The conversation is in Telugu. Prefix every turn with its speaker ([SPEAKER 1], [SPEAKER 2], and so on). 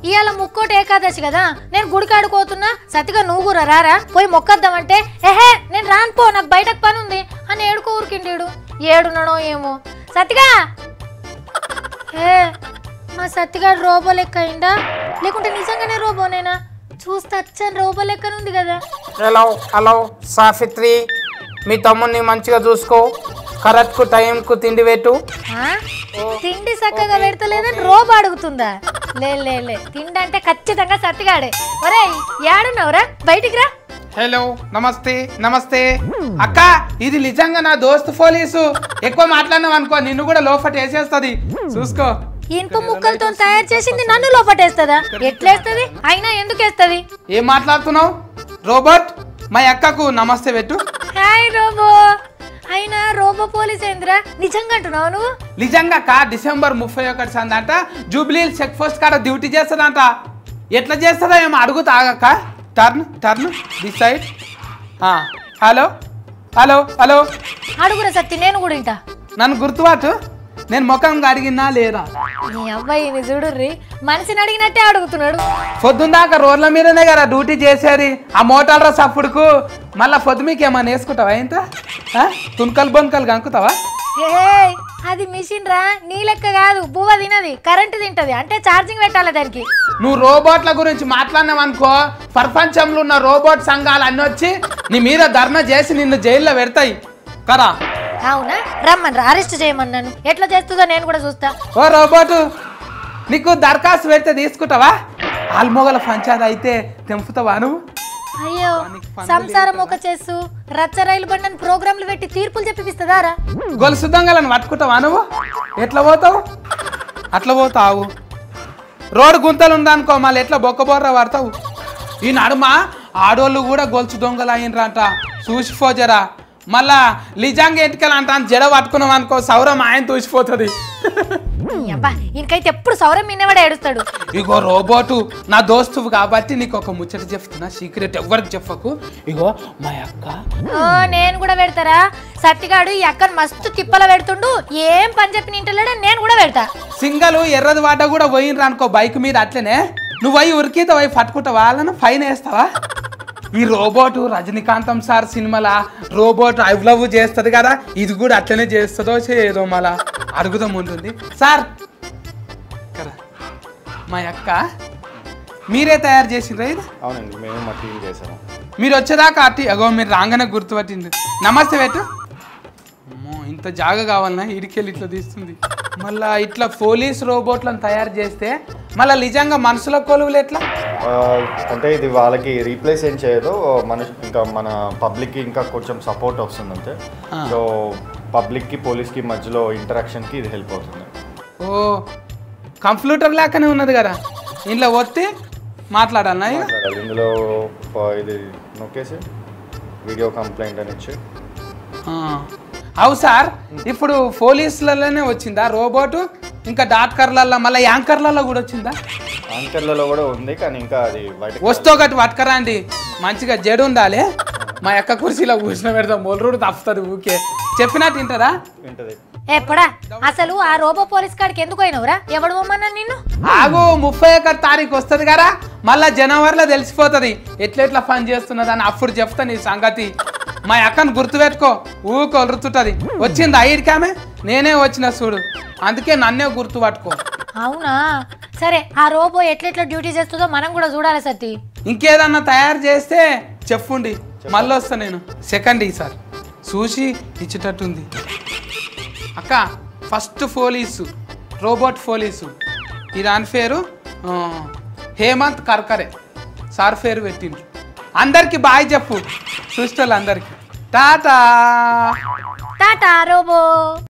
[SPEAKER 1] ఇవాళ ముక్కోటి ఏకాదశి కదా నేను గుడికి ఆడుకోతున్నా సతిగా నువ్వు కూడా రారా పోయి మొక్కద్దామంటే ఎహే నేను రాను పో నాకు బయటకు పని ఉంది అని ఏడుకో ఊరికిండేడు ఏడున్నాడో ఏమో సతిగా ఏ మా సత్తిగాడు రోబో లెక్క అయిందా లేకుంటే నిజంగానే రోబోనేనా చూస్తే అచ్చని రోబో లెక్కనుంది కదా
[SPEAKER 2] హలో హలో సాఫిత్రి మీ తమ్ముడిని మంచిగా చూసుకో కరెక్ట్కు టైంకు తిండి పెట్టు
[SPEAKER 1] ఆ? తిండి చక్కగా పెడతలేదని రోబో అడుగుతుందా లే లే లే తిండి అంటే ఖచ్చితంగా సత్తిగాడే ఒరేయ్ ఏడున్నావురా బయటికి రా
[SPEAKER 2] హలో నమస్తే నమస్తే అక్క ఇది నిజంగా నా దోస్తు పోలీసు ఎక్కువ మాట్లాడినావు అనుకో నిన్ను కూడా లోపట వేసేస్తుంది చూసుకో
[SPEAKER 1] ఇనుప ముక్కలతో తయారు చేసింది నన్ను లోపటేస్తుందా ఎట్లేస్తుంది అయినా ఎందుకు వేస్తుంది
[SPEAKER 2] ఏం మాట్లాడుతున్నావు రోబోట్ మా అక్కకు నమస్తే పెట్టు
[SPEAKER 1] హాయ్ రోబో అయినా రోబో పోలీస్ ఏందిరా నిజంగా అంటున్నావు నువ్వు
[SPEAKER 2] నిజంగా అక్క డిసెంబర్ ముప్పై ఒకటి సందంట జూబ్లీ చెక్ పోస్ట్ కాడ డ్యూటీ చేస్తుందంట ఎట్లా చేస్తుందో ఏమో అడుగుతా ఆగక్క turn turn this side hello hello hello
[SPEAKER 1] అడుగురా సత్తి నేను కూడా ఇంటా
[SPEAKER 2] నన్ను గుర్తుపాటు నేను ముఖం అడిగినా లేదా
[SPEAKER 1] నీ అబ్బాయిని చూడుర్రి మనిషిని అడిగినట్టే అడుగుతున్నాడు
[SPEAKER 2] పొద్దుందాక రోడ్ల మీదనే కదా డ్యూటీ చేసేది ఆ మోటార్ సప్పుడుకు మళ్ళా పొద్దు మీకు ఏమైనా వేసుకుంటావా ఇంత ఆ? తుణకలు బొంకలు కనుకుతావా
[SPEAKER 1] ఏ అది మిషన్ రా నీ లెక్క కాదు బువ్వ తినది కరెంటు తింటది అంటే ఛార్జింగ్ పెట్టాలి దానికి
[SPEAKER 2] నువ్వు రోబోట్ల గురించి మాట్లాడినావు అనుకో ప్రపంచంలో ఉన్న రోబోట్ సంఘాలు అన్నీ వచ్చి నీ మీద ధర్నా చేసి నిన్ను జైల్లో పెడతాయి కదా
[SPEAKER 1] అవునా రమ్మని రా అరెస్ట్ చేయమన్నాను ఎట్లా చేస్తుందో నేను కూడా చూస్తా
[SPEAKER 2] ఓ రోబోటు నీకు దరఖాస్తు పెడితే తీసుకుంటావా ఆల్మోగల పంచాయతీ అయితే తెంపుతావా నువ్వు
[SPEAKER 1] అయ్యో సంసారం ఒక చేస్తూ రచ్చ రైలు బండని ప్రోగ్రాంలు పెట్టి తీర్పులు చెప్పిస్తుందా రా
[SPEAKER 2] గొలుసు దొంగలను పట్టుకుంటావా నువ్వు ఎట్లా పోతావు అట్లా పోతావు రోడ్డు గుంతలు ఉందనుకో మళ్ళీ ఎట్లా బొక్కబోర్ర పడతావు ఈ నడుమ ఆడోళ్ళు కూడా గొలుసు దొంగలు అయినరంట చూసిపోజరా మళ్ళా నిజంగా ఎటుకలు అంట జడ పట్టుకున్నాం అనుకో సౌరం ఆయన చూసిపోతుంది
[SPEAKER 1] నీ అబ్బా ఇంకైతే ఎప్పుడు సౌరం మిన్నవాడే ఏడుస్తాడు
[SPEAKER 2] ఇగో రోబోటు నా దోస్తువు కాబట్టి నీకు ఒక ముచ్చట చెప్తున్నా సీక్రెట్ ఎవరికి చెప్పకు ఇగో మా అక్క
[SPEAKER 1] ఓ నేను కూడా పెడతారా సత్తిగాడు ఈ అక్కను మస్తు తిప్పల పెడుతుండు ఏం పని చెప్పి నింటలేడని నేను కూడా పెడతా
[SPEAKER 2] సింగలు ఎర్రది వాట కూడా పోయినరా అనుకో బైక్ మీద అట్లనే నువ్వు అయి ఉరికితే పోయి పట్టుకుంటావా వాళ్ళను ఫైన్ వేస్తావా ఈ రోబోట్ రజనీకాంతం సార్ సినిమాల రోబోట్ ఐ లవ్ చేస్తుంది కదా ఇది కూడా అట్లనే చేస్తుందో చేయదో మళ్ళా అడుగుదాం ఉంటుంది సార్ కదా మా అక్క మీరే తయారు చేసిండ్రా ఇది
[SPEAKER 3] అవునండి మేము మా టీం చేసాము
[SPEAKER 2] మీరు వచ్చేదాకా అట్టి అగో మీరు రాగానే గుర్తుపట్టింది నమస్తే పెట్టు అమ్మో ఇంత జాగ కావాలన్నా ఇడికెళ్ళి ఇట్లా తీస్తుంది మళ్ళా ఇట్లా పోలీస్ రోబోట్లను తయారు చేస్తే మళ్ళీ నిజంగా మనుషుల కొలువులు ఎట్లా
[SPEAKER 3] ఆ, అంటే ఇది వాళ్ళకి రీప్లేస్ ఏం చేయదు మన ఇంకా మన పబ్లిక్కి ఇంకా కొంచెం సపోర్ట్ వస్తుంది అంతే సో పబ్లిక్కి పోలీస్కి మధ్యలో ఇంటరాక్షన్కి ఇది హెల్ప్ అవుతుంది
[SPEAKER 2] ఓ కంప్యూటర్ లాగానే ఉన్నది కదా ఇంట్లో వస్తే మాట్లాడాలన్నా ఇక?
[SPEAKER 3] మాట్లాడాలి ఇందులో ఆ, ఇది నొక్కేసి వీడియో కంప్లైంట్ అని ఇచ్చి
[SPEAKER 2] ఆ. అవు సార్ ఇప్పుడు పోలీసులలోనే వచ్చిందా రోబోట్ ఇంకా డాక్టర్లలో మళ్ళీ యాంకర్లలో కూడా వచ్చిందా
[SPEAKER 3] యాంకర్లలో కూడా ఉంది కానీ ఇంకా అది బయట
[SPEAKER 2] వస్తే ఒకటి పట్టుకరండి మంచిగా జడు ఉండాలి మా యొక్క కుర్చీలో కూర్చుని పెడతాం మొలరుడు తప్పుతుంది ఊకే చెప్పినట్టు తింటారా
[SPEAKER 3] ఉంటుంది
[SPEAKER 1] ఎప్పుడా అసలు ఆ రోబో పోలీస్ కాడికి ఎందుకు పోయినవురా ఎవడు పోమన్నా నిన్ను
[SPEAKER 2] ఆగు ముప్పై ఒకటి తారీఖు వస్తుంది కదా మళ్ళా జనవరిలో తెలిసిపోతుంది ఎట్లెట్లా పని చేస్తున్నదని అప్పుడు చెప్తా నీ సంగతి మా అక్కను గుర్తుపెట్టుకో ఊకు ఒరుతుంటది వచ్చింది ఐడికామె నేనే వచ్చిన చూడు అందుకే నన్నే గుర్తు పట్టుకో
[SPEAKER 1] అవునా సరే ఆ రోబో ఎట్లెట్లా డ్యూటీ చేస్తుందో మనం కూడా చూడాలి సత్తి
[SPEAKER 2] ఇంకేదన్నా తయారు చేస్తే చెప్పుండి మళ్ళీ వస్తా నేను సెకండ్ సార్ చూసి ఇచ్చేటట్టుంది అక్క ఫస్ట్ పోలీసు రోబోట్ పోలీసు ఈ దాని పేరు ఆ, హేమంత్ కర్కరే సార్ పేరు పెట్టిండ్రు అందరికి బాయ్ చెప్పు చూసేటోళ్ళు అందరికి టాటా
[SPEAKER 1] టాటా రోబో